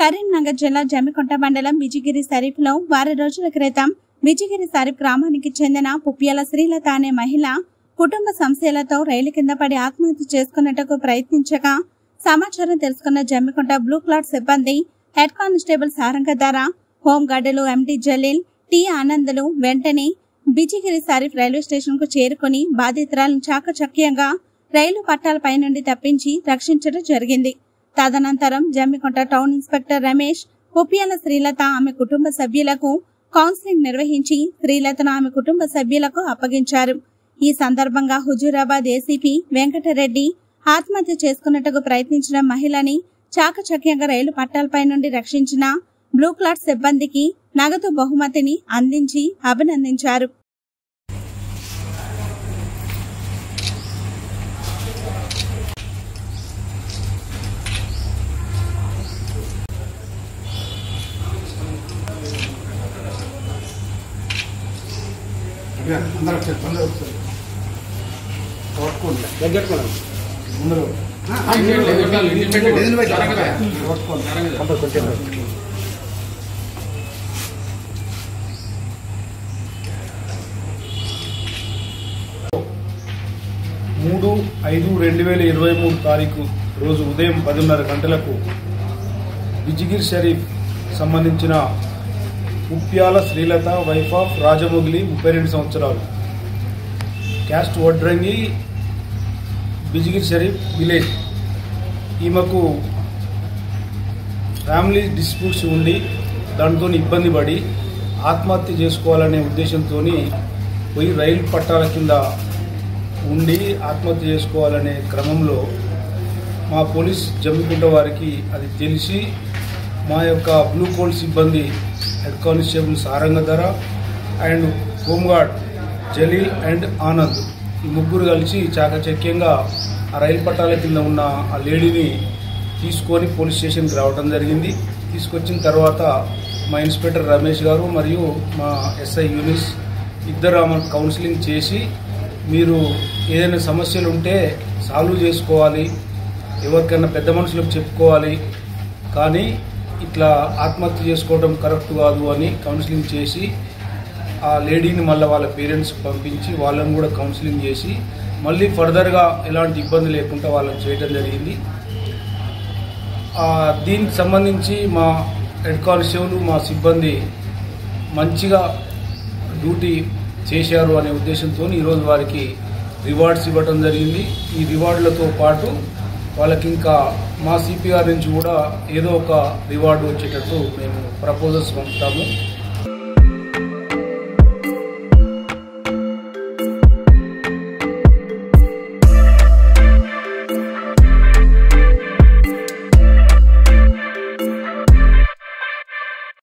కరీంనగర్ జిల్లా జమ్మికుంట మండలం విజిగిరి సరీఫ్లో వారం రోజుల క్రితం విజిగిరి సరీఫ్ గ్రామానికి చెందిన పుప్యాల శ్రీలత అనే మహిళ కుటుంబ సమస్యలతో రైలు కింద పడి ఆత్మహత్య చేసుకున్నట్టుకు ప్రయత్నించగా సమాచారం తెలుసుకున్న జమ్మికుంట బ్లూ క్లాట్ సిబ్బంది హెడ్ కానిస్టేబుల్ సారంగధార హోంగార్డులు ఎండి జలీల్ టి ఆనందులు వెంటనే బిజిగిరి సరీఫ్ రైల్వే స్టేషన్ కు చేరుకుని బాధితురాలను చాకచక్యంగా రైలు పట్టాలపై నుండి తప్పించి రక్షించడం జరిగింది తదనంతరం జమ్మికుంట టౌన్ ఇన్స్పెక్టర్ రమేష్ పుప్యాల శ్రీలత ఆమె కుటుంబ సభ్యులకు కౌన్సిలింగ్ నిర్వహించి శ్రీలతను ఆమె కుటుంబ సభ్యులకు అప్పగించారు ఈ సందర్భంగా హుజూరాబాద్ ఏసీపీ వెంకటరెడ్డి ఆత్మహత్య చేసుకున్నట్టుకు ప్రయత్నించిన మహిళని చాకచక్యంగా రైలు పట్టాలపై నుండి రక్షించిన బ్లూ క్లాట్ సిబ్బందికి నగదు బహుమతిని అందించి అభినందించారు ఓకే, అందరూ ఒకసారి తొందరగా ఒకసారి. పట్టుకోండి. ముందర. ఆ, ఏదైనా బయట పట్టుకోండి. మూడు ఐదు రెండు వేల ఇరవై మూడు తారీఖు రోజు ఉదయం పదిన్నర గంటలకు విజిగిర్ షరీఫ్ సంబంధించిన ఉప్యాల శ్రీలత వైఫ్ ఆఫ్ రాజమొగిలి ముప్పై రెండు సంవత్సరాలు క్యాస్ట్ వడ్రంగి బిజిగిర్ షరీఫ్ విలేజ్ ఈమెకు ఫ్యామిలీ డిస్ప్యూట్స్ ఉండి దాంతో ఇబ్బంది పడి ఆత్మహత్య చేసుకోవాలనే ఉద్దేశంతో పోయి రైలు పట్టాల కింద ఉండి ఆత్మహత్య చేసుకోవాలనే క్రమంలో మా పోలీస్ జమ్మికుంట వారికి అది తెలిసి మా యొక్క బ్లూ కోల్ సిబ్బంది head constable Sarangadhara and home guard Jaleel and Anand ఈ ముగ్గురు కలిసి చాకచక్యంగా ఆ రైలు పట్టాల కింద ఉన్న ఆ లేడీని తీసుకొని పోలీస్ స్టేషన్కి రావడం జరిగింది తీసుకొచ్చిన తర్వాత మా ఇన్స్పెక్టర్ రమేష్ గారు మరియు మా ఎస్ఐ యూనిస్ ఇద్దరు ఆమెను కౌన్సిలింగ్ చేసి మీరు ఏదైనా సమస్యలు ఉంటే సాల్వ్ చేసుకోవాలి ఎవరికైనా పెద్ద మనుషులకు చెప్పుకోవాలి కానీ ఇట్లా ఆత్మహత్య చేసుకోవడం కరెక్ట్ కాదు అని కౌన్సిలింగ్ చేసి ఆ లేడీని మళ్ళీ వాళ్ళ పేరెంట్స్ పంపించి వాళ్ళని కూడా కౌన్సిలింగ్ చేసి మళ్ళీ ఫర్దర్గా ఎలాంటి ఇబ్బంది లేకుండా వాళ్ళని చేయడం జరిగింది ఆ, దీనికి సంబంధించి మా హెడ్ కానిస్టేబుల్ మా సిబ్బంది మంచిగా డ్యూటీ చేశారు అనే ఉద్దేశంతో ఈరోజు వారికి రివార్డ్స్ ఇవ్వడం జరిగింది ఈ రివార్డులతో పాటు వాళ్ళకి ఇంకా మా సిపిఆర్ నుంచి కూడా ఏదో ఒక రివార్డు వచ్చేటట్టు మేము ప్రపోజల్స్ పంపుతాము